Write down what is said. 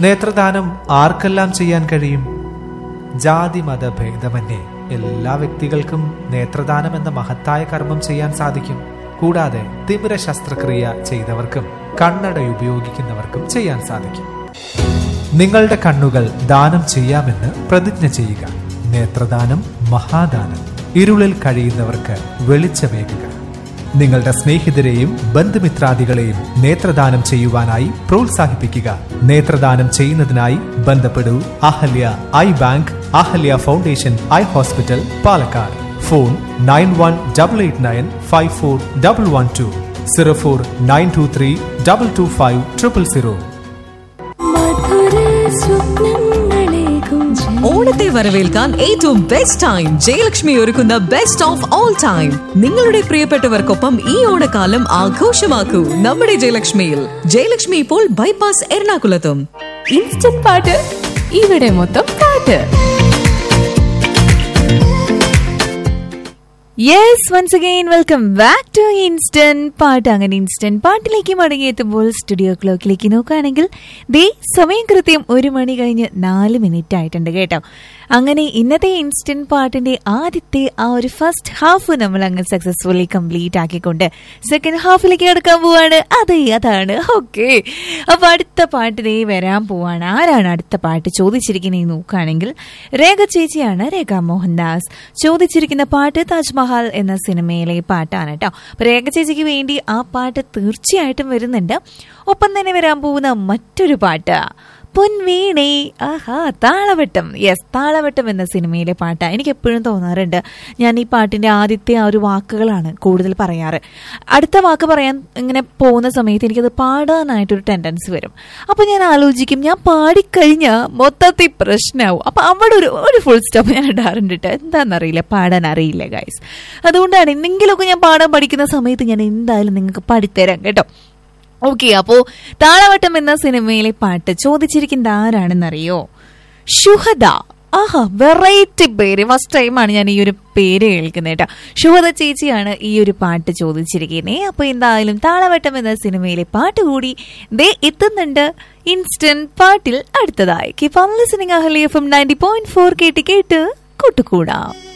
നേത്രദാനം ആർക്കെല്ലാം ചെയ്യാൻ കഴിയും ജാതി മത ഭേദമന്യേ എല്ലാ വ്യക്തികൾക്കും നേത്രദാനം എന്ന മഹത്തായ കർമ്മം ചെയ്യാൻ സാധിക്കും കൂടാതെ തിമിര ശസ്ത്രക്രിയ ചെയ്തവർക്കും കണ്ണട ഉപയോഗിക്കുന്നവർക്കും ചെയ്യാൻ സാധിക്കും നിങ്ങളുടെ കണ്ണുകൾ ദാനം ചെയ്യാമെന്ന് പ്രതിജ്ഞ ചെയ്യുക നേത്രദാനം മഹാദാനം ഇരുളിൽ കഴിയുന്നവർക്ക് വെളിച്ചമേകുക നിങ്ങളുടെ സ്നേഹിതരെയും ബന്ധുമിത്രാദികളെയും നേത്രദാനം ചെയ്യുവാനായി പ്രോത്സാഹിപ്പിക്കുക നേത്രദാനം ചെയ്യുന്നതിനായി ബന്ധപ്പെടൂ Ahalya eye bank Ahalya foundation eye hospital Palakkad phone nine one double eight nine five four double one two zero four nine two three double two five triple zero മധുര സ്വപ്നങ്ങളേകും ഓണത്തെ വരവേൽക്കാൻ ഏറ്റവും ബെസ്റ്റ് ടൈം ജയലക്ഷ്മി ഒരുക്കുന്ന ബെസ്റ്റ് ഓഫ് ഓൾ ടൈം നിങ്ങളുടെ പ്രിയപ്പെട്ടവർക്കൊപ്പം ഈ ഓണക്കാലം ആഘോഷമാക്കൂ നമ്മുടെ ജയലക്ഷ്മിയിൽ ജയലക്ഷ്മി ഇപ്പോൾ ബൈപ്പാസ് എറണാകുളത്തും ഇൻസ്റ്റന്റ് പാട്ട് ഇവിടെ മൊത്തം പാട്ട് yes once again welcome back to instant പാട്ട് അങ്ങനെ ഇൻസ്റ്റന്റ് പാട്ടിലേക്ക് മടങ്ങിയെത്തുമ്പോൾ സ്റ്റുഡിയോ ക്ലോക്കിലേക്ക് നോക്കുകയാണെങ്കിൽ ദേ സമയം കൃത്യം ഒരു മണി കഴിഞ്ഞ് നാല് മിനിറ്റ് ആയിട്ടുണ്ട് കേട്ടോ അങ്ങനെ ഇന്നത്തെ ഇൻസ്റ്റന്റ് പാട്ടിന്റെ ആദ്യത്തെ ആ ഒരു ഫസ്റ്റ് ഹാഫ് നമ്മൾ അങ്ങ് സക്സസ്ഫുള്ളി കംപ്ലീറ്റ് ആക്കിക്കൊണ്ട് സെക്കൻഡ് ഹാഫിലേക്ക് കിടക്കാൻ പോവാണ് അതെ അതാണ് ഓക്കെ അപ്പൊ അടുത്ത പാട്ട് ദേ വരാൻ പോവാണ് ആരാണ് അടുത്ത പാട്ട് ചോദിച്ചിരിക്കുന്നത് നോക്കുകയാണെങ്കിൽ രേഖ ചേച്ചിയാണ് രേഖ മോഹൻദാസ് ചോദിച്ചിരിക്കുന്ന പാട്ട് താജ്മഹൽ എന്ന സിനിമയിലെ പാട്ടാണ് കേട്ടോ അപ്പൊ രേഖ ചേച്ചിക്ക് വേണ്ടി ആ പാട്ട് തീർച്ചയായിട്ടും വരുന്നുണ്ട് ഒപ്പം തന്നെ വരാൻ പോകുന്ന മറ്റൊരു പാട്ട് പൊൻവീണേ ആഹാ താളവട്ടം യെസ് താളവട്ടം എന്ന സിനിമയിലെ പാട്ട് എനിക്ക് എപ്പോഴും തോന്നാറുണ്ട് ഞാൻ ഈ പാട്ടിന്റെ ആദ്യത്തെ ആ ഒരു വാക്കുകളാണ് കൂടുതൽ പറയാറ് അടുത്ത വാക്ക് പറയാൻ ഇങ്ങനെ പോകുന്ന സമയത്ത് എനിക്കത് പാടാനായിട്ടൊരു ടെൻഡൻസി വരും അപ്പൊ ഞാൻ ആലോചിക്കും ഞാൻ പാടിക്കഴിഞ്ഞാൽ മൊത്തത്തിൽ പ്രശ്നമാവും അപ്പൊ അവിടെ ഒരു ഒരു ഫുൾ സ്റ്റോപ്പ് ഞാൻ ഇടാറുണ്ട് കേട്ടോ എന്താണെന്നറിയില്ല പാടാൻ അറിയില്ല ഗൈസ് അതുകൊണ്ടാണ് എന്തെങ്കിലുമൊക്കെ ഞാൻ പാടാൻ പഠിക്കുന്ന സമയത്ത് ഞാൻ എന്തായാലും നിങ്ങൾക്ക് പാടിത്തരാം കേട്ടോ ഓക്കെ അപ്പോ താളവട്ടം എന്ന സിനിമയിലെ പാട്ട് ചോദിച്ചിരിക്കുന്നത് ആരാണെന്നറിയോ ഷുഹദ ആഹാ വെറൈറ്റി പേര് ഫസ്റ്റ് ടൈമാണ് ഞാൻ ഈ ഒരു പേര് കേൾക്കുന്നത് കേട്ടോ ഷുഹദ ചേച്ചിയാണ് ഈ ഒരു പാട്ട് ചോദിച്ചിരിക്കുന്നത് അപ്പൊ എന്തായാലും താളവട്ടം എന്ന സിനിമയിലെ പാട്ട് കൂടി ദേ എത്തുന്നുണ്ട് ഇൻസ്റ്റന്റ് പാട്ടിൽ അടുത്തതായി keep on listening Ahali F M ninety point four കേട്ട് കേട്ട് കൂട്ടുകൂടാം